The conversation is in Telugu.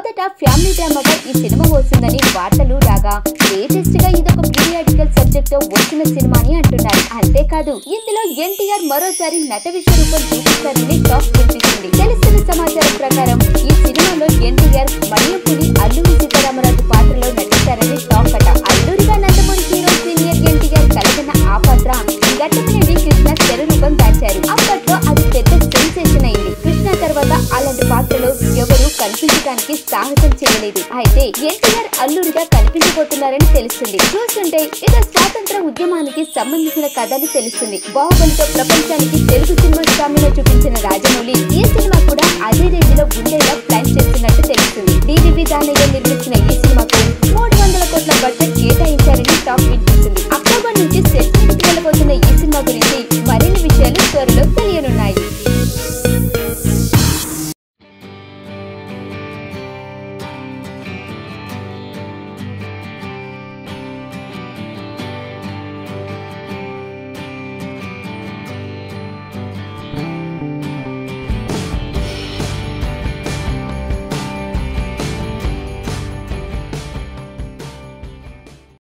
మొదట ఫ్యామిలీ డ్రామాగా ఈ సినిమా వస్తుందని వార్తలు రాగా లేటెస్ట్ గా ఇదొక పీరియాడికల్ సబ్జెక్ట్ తో వచ్చిన సినిమా అని అంటున్నారు అంతేకాదు ఇందులో ఎన్టీఆర్ మరోసారి నట విశ్వరూపం చూపిస్తారని టాక్ వినిపిస్తుంది తెలుస్తున్న సమాచారం ప్రకారం ఈ సినిమాలో ఎన్టీఆర్ మడియంపులి అల్లూరి సీతారామరాజు పాత్రలో నటిస్తారని టాక్ అట అల్లూరిగా నందమూరి హీరో సీనియర్ ఎన్టీఆర్ కలగన్న ఆ పాత్ర ఘట్టమనేవి కృష్ణ తెర రూపం దాచారు అప్పట్లో అది పెద్ద సెన్సేషన్ అయింది కృష్ణ తర్వాత అలాంటి పాత్రలో ఎవరు కనిపించడానికి సాహసం చేయలేదు అయితే ఎన్టీఆర్ అల్లుడిగా కనిపించబోతున్నారని తెలుస్తుంది చూస్తుంటే ఇక స్వాతంత్ర ఉద్యమానికి సంబంధించిన కథ అని తెలుస్తుంది బాహుబలితో ప్రపంచానికి తెలుగు సినిమా స్వామిలో చూపించిన రాజమౌళి ఈ సినిమా కూడా అదే రేంజ్ లో ఉండేలా ప్లాన్ చేస్తున్నట్టు తెలుస్తుంది డివివి దానయ్య నిర్మించిన ఈ సినిమాకు మూడు వందల కోట్ల బడ్జెట్ కేటాయించారని టాక్ వినిపిస్తుంది అక్టోబర్ నుంచి సెట్ మీదకి వెళ్ళబోతున్న ఈ సినిమా గురించి మరిన్ని విషయాలు త్వరలో తెలియనున్నాయి